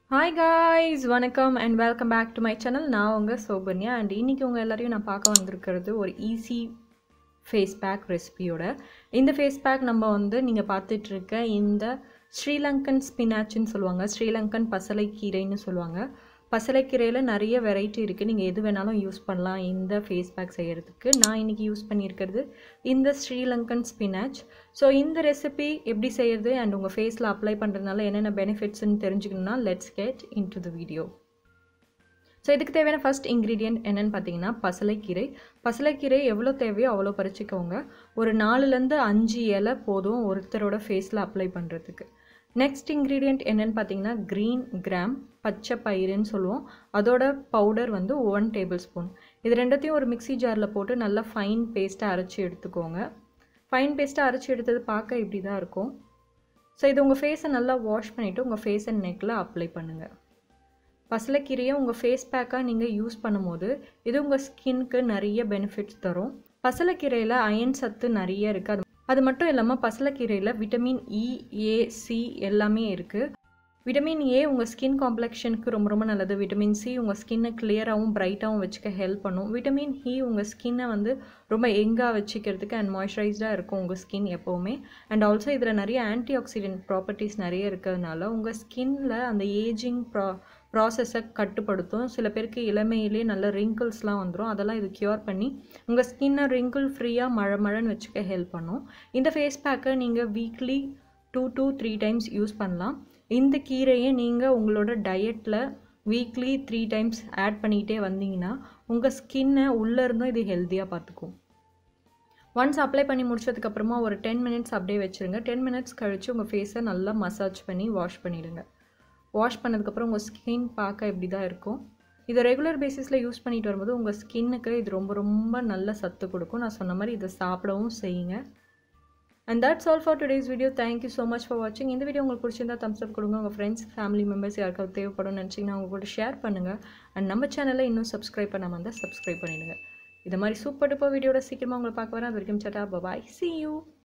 hi guys வணக்கம் and welcome back to my channel நான் உங்கள் சோபன்யா அண்ட் இன்றைக்கி உங்கள் எல்லாரையும் நான் பார்க்க வந்திருக்கிறது ஒரு ஈஸி ஃபேஸ் பேக் ரெசிபியோட இந்த ஃபேஸ் பேக் நம்ம வந்து நீங்கள் பார்த்துட்ருக்க இந்த ஸ்ரீலங்கன் ஸ்பினாச்சுன்னு சொல்லுவாங்க ஸ்ரீலங்கன் பசலைக்கீரைன்னு சொல்லுவாங்க பசலைக்கீரையில் நிறைய வெரைட்டி இருக்குது நீங்கள் எது வேணாலும் யூஸ் பண்ணலாம் இந்த ஃபேஸ் பேக் செய்கிறதுக்கு நான் இன்றைக்கி யூஸ் பண்ணியிருக்கிறது இந்த ஸ்ரீலங்கன் ஸ்பினாச் ஸோ இந்த ரெசிபி எப்படி செய்யறது அண்ட் உங்கள் ஃபேஸில் அப்ளை பண்ணுறதுனால என்னென்ன பெனிஃபிட்ஸ்னு தெரிஞ்சுக்கணும்னா let's get into the video so இதுக்கு தேவையான ஃபஸ்ட் இன்க்ரீடியன்ட் என்னென்னு பார்த்தீங்கன்னா பசலைக்கீரை பசலைக்கீரை எவ்வளோ தேவையோ அவ்வளோ பறிச்சிக்கோங்க ஒரு நாலுலேருந்து அஞ்சு இலை போதும் ஒருத்தரோட ஃபேஸில் அப்ளை பண்ணுறதுக்கு நெக்ஸ்ட் இன்க்ரீடியண்ட் என்னென்னு பார்த்தீங்கன்னா க்ரீன் கிராம் பச்சை பயிறுன்னு சொல்லுவோம் அதோட பவுடர் வந்து ஒன் டேபிள் ஸ்பூன் இது ரெண்டத்தையும் ஒரு மிக்ஸி ஜாரில் போட்டு நல்லா ஃபைன் பேஸ்ட்டாக அரைச்சி எடுத்துக்கோங்க ஃபைன் பேஸ்ட்டாக அரைச்சி எடுத்தது பார்க்க இப்படி தான் இருக்கும் ஸோ இது உங்கள் ஃபேஸை நல்லா வாஷ் பண்ணிவிட்டு உங்கள் ஃபேஸ் அண்ட் நெக்கில் அப்ளை பண்ணுங்கள் பசலைக்கீரையை உங்கள் ஃபேஸ் பேக்காக நீங்கள் யூஸ் பண்ணும்போது இது உங்கள் ஸ்கின்க்கு நிறைய பெனிஃபிட்ஸ் தரும் பசலைக்கீரையில் அயன் சத்து நிறைய இருக்குது அது அது மட்டும் இல்லாமல் பசலைக்கீரையில் விட்டமின் இ ஏ சி எல்லாமே இருக்குது விட்டமின் ஏ உங்கள் ஸ்கின் காம்ப்ளெக்ஷனுக்கு ரொம்ப ரொம்ப நல்லது விட்டமின் சி உங்கள் ஸ்கின்னை கிளியராகவும் பிரைட்டாகவும் வச்சுக்க ஹெல்ப் பண்ணும் விட்டமின் இ உங்கள் ஸ்கின்னை வந்து ரொம்ப எங்காக வச்சுக்கிறதுக்கு அண்ட் மாய்ஸ்சரைஸ்டாக இருக்கும் உங்கள் ஸ்கின் எப்போவுமே அண்ட் ஆல்சோ இதில் நிறைய ஆன்டி ஆக்சிடென்ட் ப்ராப்பர்ட்டிஸ் நிறைய இருக்கிறதுனால உங்கள் ஸ்கின்னில் அந்த ஏஜிங் ப்ரா ப்ராசஸை கட்டுப்படுத்தும் சில பேருக்கு இளமையிலே நல்ல ரிங்கிள்ஸ்லாம் வந்துடும் அதெல்லாம் இது க்யூர் பண்ணி உங்கள் ஸ்கின்னை ரிங்கிள் ஃப்ரீயாக மழை மழைன்னு வச்சுக்க ஹெல்ப் பண்ணும் இந்த ஃபேஸ் பேக்கை நீங்கள் weekly two to three times use பண்ணலாம் இந்த கீரையை நீங்கள் உங்களோட டயட்டில் வீக்லி த்ரீ டைம்ஸ் ஆட் பண்ணிக்கிட்டே வந்தீங்கன்னா உங்கள் ஸ்கின்னை உள்ளேருந்தும் இது ஹெல்த்தியாக பார்த்துக்கும் ஒன்ஸ் அப்ளை பண்ணி முடிச்சதுக்கப்புறமா ஒரு டென் மினிட்ஸ் அப்படியே வச்சுருங்க டென் மினிட்ஸ் கழித்து உங்கள் ஃபேஸை நல்லா மசாஜ் பண்ணி வாஷ் பண்ணிவிடுங்க வாஷ் பண்ணதுக்கப்புறம் உங்கள் ஸ்கின் பார்க்க இப்படி தான் இருக்கும் இதை ரெகுலர் பேசிஸில் யூஸ் பண்ணிட்டு வரும்போது உங்கள் ஸ்கின்னுக்கு இது ரொம்ப ரொம்ப நல்ல சத்து கொடுக்கும் நான் சொன்ன மாதிரி இதை சாப்பிடவும் செய்யுங்க and that's all for today's video thank you so much for வாட்சிங் இந்த வீடியோ உங்களுக்கு பிடிச்சிருந்தா தம்ஸ் அப் கொடுங்க உங்கள் ஃப்ரெண்ட்ஸ் ஃபேமிலி மெம்பர்ஸ் யாருக்காவது தேவைப்படும் நினச்சிங்கன்னா அவங்க கூட ஷேர் பண்ணுங்கள் அண்ட் நம்ம சேனலை இன்னும் சப்ஸ்கிரைப் பண்ணாமல் இருந்தால் சப்ஸ்கிரைப் பண்ணிடுங்க இது மாதிரி சூப்பர் டூப்பர் வீடியோட சீக்கிரமாக உங்களை பார்க்க வரேன் அது வரைக்கும் சட்டா பாய் சி யூ